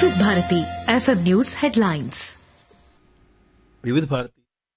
వివిధ Bharati FM news headlines వివిధ భారతి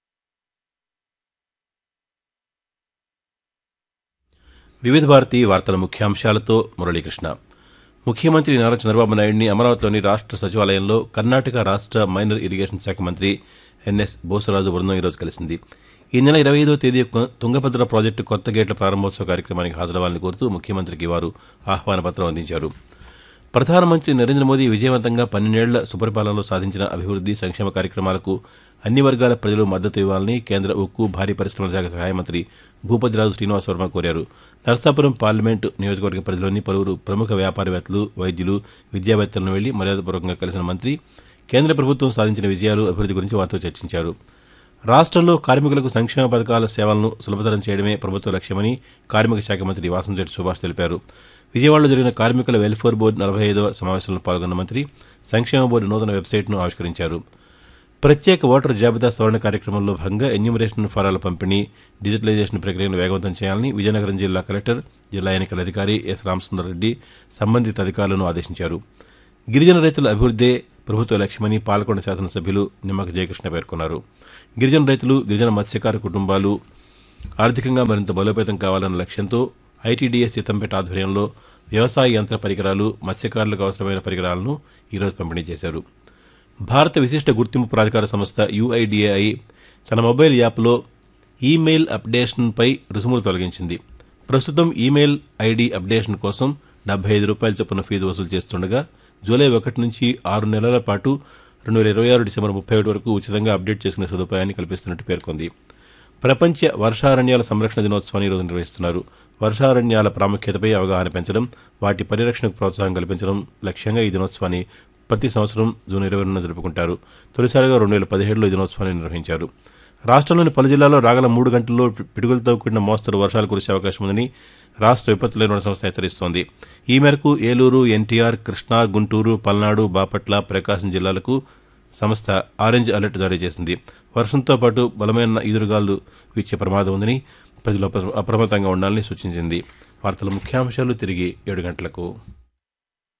వివిధ భారతి వార్తల ముఖ్యాంశాలతో మురళీకృష్ణ ముఖ్యమంత్రి నారా చంద్రబాబు నాయుడిని అమరావతిలోని రాష్ట్ర సచివాలయంలో కర్ణాటక రాష్ట్ర మైనర్ ఇరిగేషన్ శాఖ మంత్రి ఎన్ఎస్ బోసరాజు బృందం ఈరోజు కలిసింది ఈ నెల ఇరవై ఐదో తేదీ కొ- తుంగభద్ర ప్రాజెక్టు కొత్త గేట్ల ప్రారంభోత్సవ కార్యక్రమానికి హాజరవ్వాలని కోరుతూ ముఖ్యమంత్రికి వారు ఆహ్వాన పత్రం అందించారు ప్రధానమంత్రి నరేంద్ర మోదీ విజయవంతంగా పన్నెండేళ్ల సుపరిపాలనలో సాధించిన అభివృద్ది సంక్షేమ కార్యక్రమాలకు అన్ని వర్గాల ప్రజలు మద్దతు ఇవ్వాలని కేంద్ర ఉక్కు భారీ పరిశ్రమల శాఖ సహాయ మంత్రి భూపతిరాజు శ్రీనివాస్ వర్మ కోరారు నర్సాపురం పార్లమెంటు నియోజకవర్గ పరిధిలోని పలువురు ప్రముఖ వ్యాపారవేత్తలు వైద్యులు విద్యావేత్తలను వెళ్లి మర్యాదపూర్వకంగా కలిసిన మంత్రి కేంద్ర ప్రభుత్వం సాధించిన విజయాలు అభివృద్ది గురించి వారితో చర్చించారు రాష్ట్రంలో కార్మికులకు సంక్షేమ పథకాల సేవలను సులభతరం చేయడమే ప్రభుత్వ లక్ష్యమని కార్మిక శాఖ మంత్రి వాసంశెట్టి సుభాష్ తెలిపారు విజయవాడలో జరిగిన కార్మికుల వెల్ఫేర్ బోర్డు నలభై ఐదవ సమావేశంలో పాల్గొన్న మంత్రి సంక్షేమ బోర్డు నూతన వెబ్సైట్ను ఆవిష్కరించారు ప్రత్యేక ఓటర్ జాబితా సవరణ కార్యక్రమంలో భాగంగా ఎన్యూమరేషన్ ఫారాల పంపిణీ డిజిటలైజేషన్ ప్రక్రియను వేగవంతం చేయాలని విజయనగరం జిల్లా కలెక్టర్ జిల్లా ఎన్నికల అధికారి ఎస్ రామసుందర్ రెడ్డి సంబంధిత అధికారులను ఆదేశించారు గిరిజన రైతుల అభివృద్దే ప్రభుత్వ లక్ష్యమని పాలకొండ శాసనసభ్యులు నిమ్మక జయకృష్ణ పేర్కొన్నారు గిరిజన రైతులు గిరిజన మత్స్యకార కుటుంబాలు ఆర్థికంగా మరింత బలోపేతం కావాలన్న లక్ష్యంతో ఐటీడీఎస్ సీతంపేట ఆధ్వర్యంలో వ్యవసాయ యంత్ర పరికరాలు మత్స్యకారులకు అవసరమైన పరికరాలను ఈరోజు పంపిణీ చేశారు భారత విశిష్ట గుర్తింపు ప్రాధికార సంస్థ యుఐడిఏఐ తన మొబైల్ యాప్లో ఈమెయిల్ అప్డేషన్పై రుసుములు తొలగించింది ప్రస్తుతం ఈమెయిల్ ఐడి అప్డేషన్ కోసం డెబ్బై ఐదు రూపాయల చొప్పున ఫీజు వసూలు చేస్తుండగా జూలై ఒకటి నుంచి ఆరు నెలల పాటు రెండు వేల ఇరవై ఆరు డిసెంబర్ ముప్పై ఒకటి వరకు ఉచితంగా అప్డేట్ చేసుకునే సదుపాయాన్ని కల్పిస్తున్నట్టు పేర్కొంది ప్రపంచ వర్షారణ్యాల సంరక్షణ దినోత్సవాన్ని ఈరోజు నిర్వహిస్తున్నారు వర్షారణ్యాల ప్రాముఖ్యతపై అవగాహన పెంచడం వాటి పరిరక్షణకు ప్రోత్సాహం కల్పించడం లక్ష్యంగా ఈ దినోత్సవాన్ని ప్రతి సంవత్సరం జూన్ ఇరవై రెండున జరుపుకుంటారు తొలిసారిగా రెండు వేల పదిహేడులో ఈ దినోత్సవాన్ని నిర్వహించారు రాష్ట్రంలోని పలు జిల్లాల్లో రాగల మూడు గంటల్లో పిడుగులతో కూడిన మోస్తరు వర్షాలు కురిసే అవకాశం ఉందని రాష్ట్ర విపత్తు నిర్వహణ సంస్థ హెచ్చరిస్తోంది ఈ మేరకు ఏలూరు ఎన్టీఆర్ కృష్ణా గుంటూరు పల్నాడు బాపట్ల ప్రకాశం జిల్లాలకు సంస్థ ఆరెంజ్ అలర్ట్ జారీ చేసింది వర్షంతో పాటు బలమైన ఈదురుగాలు వీచే ప్రమాదం ఉందని ప్రజలు అప్ర- అప్రమత్తంగా ఉండాలని సూచించింది వార్తల ముఖ్యాంశాలు తిరిగి ఏడు గంటలకు